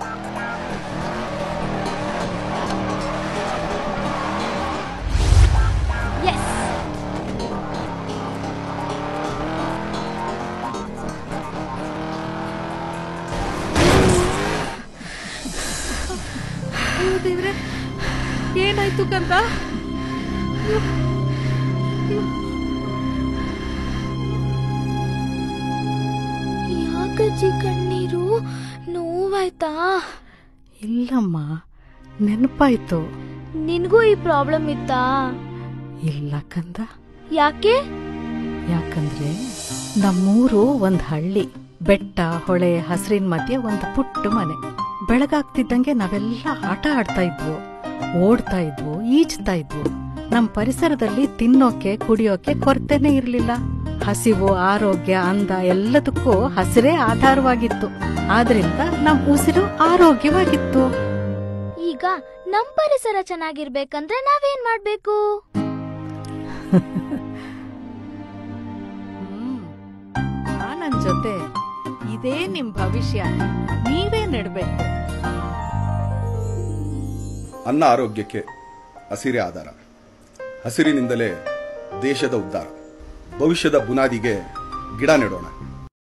S ಅಯ್ಯೋ ದೇವ್ರೆ ಏನಾಯ್ತು ಕಂದ ಅಯ್ಯೋ, ಅಯ್ಯೋ. ಯಾಕಜ್ಜಿ ಕಣ್ಣೀರು ನೋವಾಯ್ತಾ ಇಲ್ಲಮ್ಮ ನೆನಪಾಯ್ತು ನಿನ್ಗೂ ಈ ಪ್ರಾಬ್ಲಮ್ ಇತ್ತಾ ಇಲ್ಲ ಕಂದ ಯಾಕೆ ಯಾಕಂದ್ರೆ ನಮ್ಮೂರು ಒಂದ್ ಹಳ್ಳಿ ಬೆಟ್ಟ ಹೊಳೆ ಹಸಿರಿನ ಮಧ್ಯೆ ಒಂದು ಪುಟ್ಟ ಮನೆ ಬೆಳಗಾಗ್ತಿದ್ದಂಗೆ ನಾವೆಲ್ಲ ಆಟ ಆಡ್ತಾ ಇದ್ವು ಓಡ್ತಾ ಇದ್ವು ಈಜ್ತಾ ಇದ್ವು ನಮ್ ಪರಿಸರದಲ್ಲಿ ತಿನ್ನೋಕೆ ಕುಡಿಯೋಕೆ ಕೊರತೆನೇ ಇರ್ಲಿಲ್ಲ ಹಸಿವು ಆರೋಗ್ಯ ಅಂದ ಎಲ್ಲದಕ್ಕೂ ಹಸಿರೇ ಆಧಾರವಾಗಿತ್ತು ಆದ್ರಿಂದ ನಮ್ ಉಸಿರು ಆರೋಗ್ಯವಾಗಿತ್ತು ಈಗ ನಮ್ ಪರಿಸರ ಚೆನ್ನಾಗಿರ್ಬೇಕಂದ್ರೆ ನಾವೇನ್ ಮಾಡ್ಬೇಕು ಹ್ಮ್. ನಾನನ್ ಜೊತೆ ಇದೇ ನಿಮ್ ಭವಿಷ್ಯ ನೀವೇ ನೆಡ್ಬೇಕು ಅನ್ನ ಆರೋಗ್ಯಕ್ಕೆ ಹಸಿರೇ ಆಧಾರ ಹಸಿರಿನಿಂದಲೇ ದೇಶದ ಉದ್ಧಾರ ಭವಿಷ್ಯದ ಬುನಾದಿಗೆ ಗಿಡ ನೆಡೋಣ